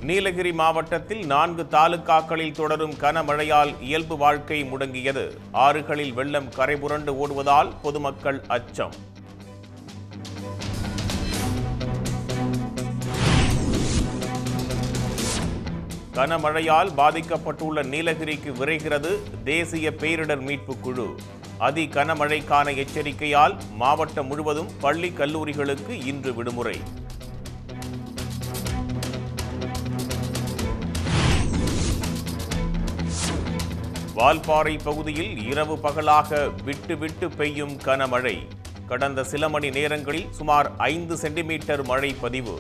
நீலகிரி மாவட்டத்தில் நான்கு தாலுகாக்களில் தொடரும் கனமழையால் இயல்பு வாழ்க்கை முடங்கியது ஆறுகளில் வெள்ளம் கரைபுரண்டு ஓடுவதால் பொதுமக்கள் அச்சம் கனமழையால் பாதிக்கப்பட்டுள்ள நீலகிரிக்கு விரைகிறது தேசிய பேரிடர் மீட்புக் குழு அதி கனமழைக்கான எச்சரிக்கையால் மாவட்டம் முழுவதும் பள்ளி கல்லூரிகளுக்கு இன்று விடுமுறை வால்பாறை பகுதியில் இரவு பகலாக விட்டு விட்டு பெய்யும் கனமழை கடந்த சில மணி நேரங்களில் சுமார் ஐந்து சென்டிமீட்டர் மழை பதிவு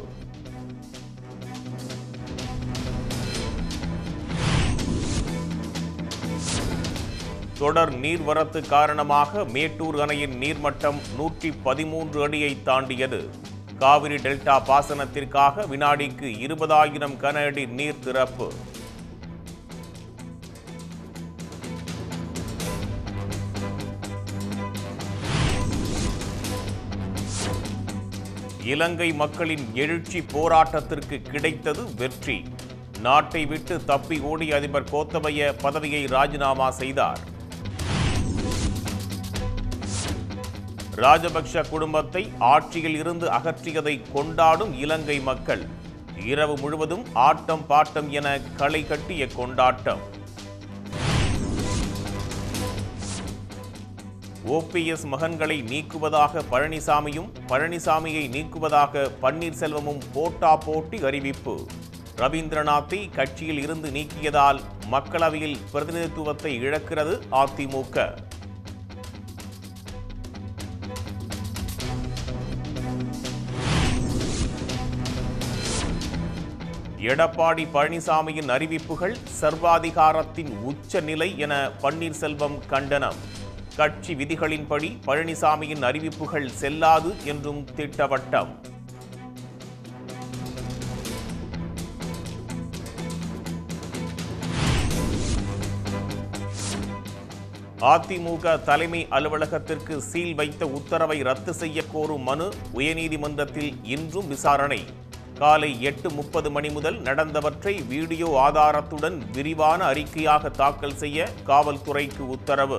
தொடர் நீர்வரத்து காரணமாக மேட்டூர் அணையின் நீர்மட்டம் நூற்றி பதிமூன்று அடியை தாண்டியது காவிரி டெல்டா பாசனத்திற்காக வினாடிக்கு இருபதாயிரம் கன அடி நீர் திறப்பு இலங்கை மக்களின் எழுச்சி போராட்டத்திற்கு கிடைத்தது வெற்றி நாட்டை விட்டு தப்பி ஓடிய அதிபர் கோத்தபய பதவியை ராஜினாமா செய்தார் ராஜபக்ஷ குடும்பத்தை ஆட்சியில் இருந்து அகற்றியதை கொண்டாடும் இலங்கை மக்கள் இரவு முழுவதும் ஆட்டம் பாட்டம் என களை கட்டிய கொண்டாட்டம் ஓபிஎஸ் மகன்களை நீக்குவதாக பழனிசாமியும் பழனிசாமியை நீக்குவதாக பன்னீர்செல்வமும் போட்டா போட்டி அறிவிப்பு ரவீந்திரநாத்தை கட்சியில் இருந்து நீக்கியதால் மக்களவையில் பிரதிநிதித்துவத்தை இழக்கிறது அதிமுக எடப்பாடி பழனிசாமியின் அறிவிப்புகள் சர்வாதிகாரத்தின் உச்ச நிலை என பன்னீர்செல்வம் கண்டனம் கட்சி விதிகளின்படி பழனிசாமியின் அறிவிப்புகள் செல்லாது என்றும் திட்டவட்டம் அதிமுக தலைமை அலுவலகத்திற்கு சீல் வைத்த உத்தரவை ரத்து செய்ய கோரும் மனு உயர்நீதிமன்றத்தில் இன்றும் விசாரணை காலை எட்டு முப்பது மணி முதல் நடந்தவற்றை வீடியோ ஆதாரத்துடன் விரிவான அறிக்கையாக தாக்கல் செய்ய காவல்துறைக்கு உத்தரவு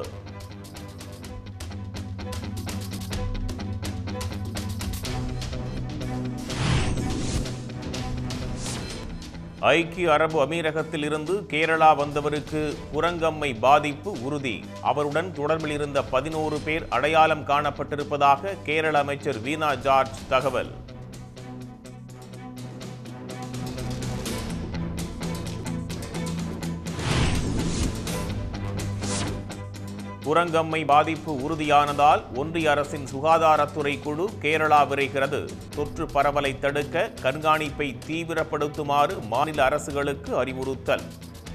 ஐக்கிய அரபு அமீரகத்தில் இருந்து கேரளா வந்தவருக்கு குரங்கம்மை பாதிப்பு உறுதி அவருடன் தொடர்பில் இருந்த பதினோரு பேர் அடையாளம் காணப்பட்டிருப்பதாக கேரள அமைச்சர் வீணா ஜார்ஜ் தகவல் குரங்கம்மை பாதிப்பு உறுதியானதால் ஒன்றிய அரசின் சுகாதாரத்துறை குழு கேரளா விரைகிறது தொற்று பரவலை தடுக்க கண்காணிப்பை தீவிரப்படுத்துமாறு மாநில அரசுகளுக்கு அறிவுறுத்தல்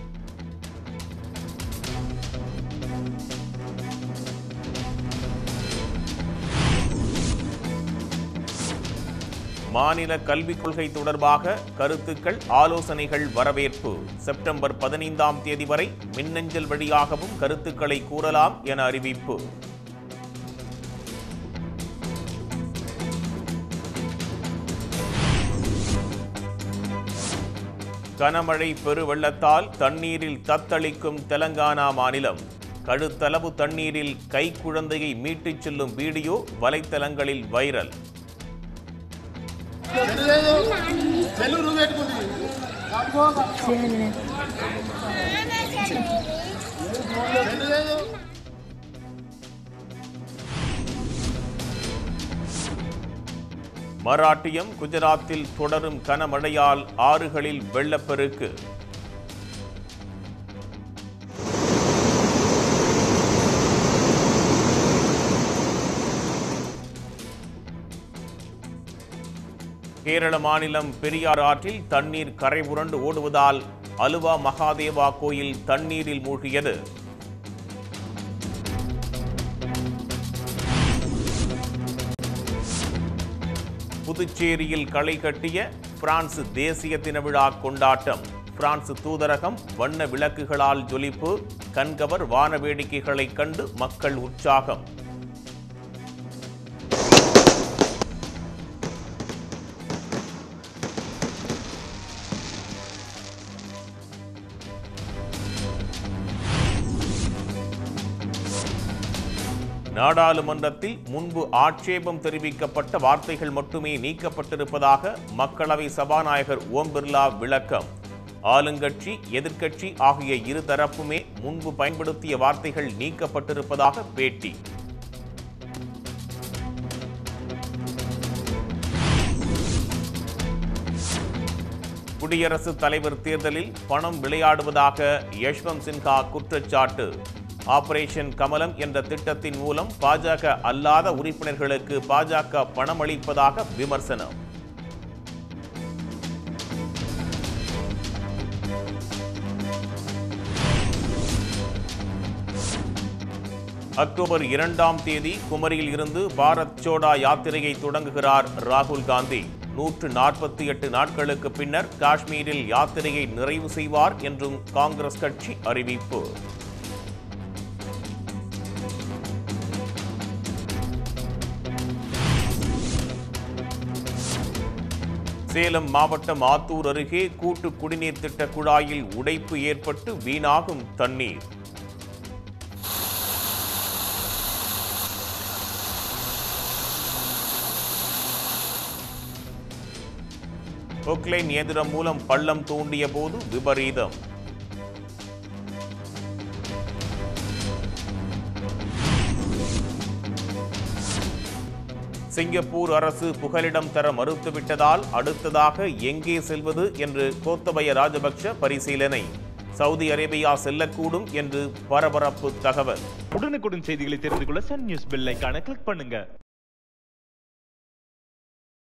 மாநில கல்விக் கொள்கை தொடர்பாக கருத்துக்கள் ஆலோசனைகள் வரவேற்பு செப்டம்பர் பதினைந்தாம் தேதி வரை மின்னஞ்சல் வழியாகவும் கருத்துக்களை கூறலாம் என அறிவிப்பு கனமழை பெருவெள்ளத்தால் தண்ணீரில் தத்தளிக்கும் தெலங்கானா மாநிலம் கழுத்தளவு தண்ணீரில் கைக்குழந்தையை மீட்டுச் செல்லும் வீடியோ வலைத்தளங்களில் வைரல் సెలవు పెట్టుకుంది மராட்டியம் குஜராத்தில் தொடரும் கனமழையால் ஆறுகளில் வெள்ளப்பெருக்கு கேரள மாநிலம் பெரியார் ஆற்றில் தண்ணீர் கரை புரண்டு ஓடுவதால் அலுவா மகாதேவா கோயில் தண்ணீரில் மூழ்கியது புதுச்சேரியில் களை கட்டிய பிரான்ஸ் தேசிய தின விழா கொண்டாட்டம் பிரான்ஸ் தூதரகம் வண்ண விளக்குகளால் ஜொலிப்பு கண்கவர் வான வேடிக்கைகளைக் கண்டு மக்கள் உற்சாகம் நாடாளுமன்றத்தில் முன்பு ஆட்சேபம் தெரிவிக்கப்பட்ட வார்த்தைகள் மட்டுமே நீக்கப்பட்டிருப்பதாக மக்களவை சபாநாயகர் ஓம் பிர்லா விளக்கம் ஆளுங்கட்சி எதிர்க்கட்சி ஆகிய இரு தரப்புமே முன்பு பயன்படுத்திய வார்த்தைகள் நீக்கப்பட்டிருப்பதாக பேட்டி குடியரசுத் தலைவர் தேர்தலில் பணம் விளையாடுவதாக யஷ்வந்த் சின்ஹா குற்றச்சாட்டு ஆபரேஷன் கமலம் என்ற திட்டத்தின் மூலம் பாஜக அல்லாத உறுப்பினர்களுக்கு பாஜக பணம் அளிப்பதாக விமர்சனம் அக்டோபர் இரண்டாம் தேதி குமரியில் இருந்து பாரத் சோடா யாத்திரையை தொடங்குகிறார் ராகுல் காந்தி நூற்று நாற்பத்தி எட்டு நாட்களுக்கு பின்னர் காஷ்மீரில் யாத்திரையை நிறைவு செய்வார் என்றும் காங்கிரஸ் கட்சி அறிவிப்பு சேலம் மாவட்டம் ஆத்தூர் அருகே கூட்டு குடிநீர் திட்ட குழாயில் உடைப்பு ஏற்பட்டு வீணாகும் தண்ணீர் பொக்லைன் இயந்திரம் மூலம் பள்ளம் தோண்டிய போது விபரீதம் சிங்கப்பூர் அரசு புகலிடம் தர மறுத்துவிட்டதால் அடுத்ததாக எங்கே செல்வது என்று கோத்தபய ராஜபக்ஷ பரிசீலனை சவுதி அரேபியா செல்லக்கூடும் என்று பரபரப்பு தகவல் உடனுக்குடன் செய்திகளை தெரிந்து கொள்ள சன் நியூஸ் பெல் ஐகானை கிளிக் பண்ணுங்க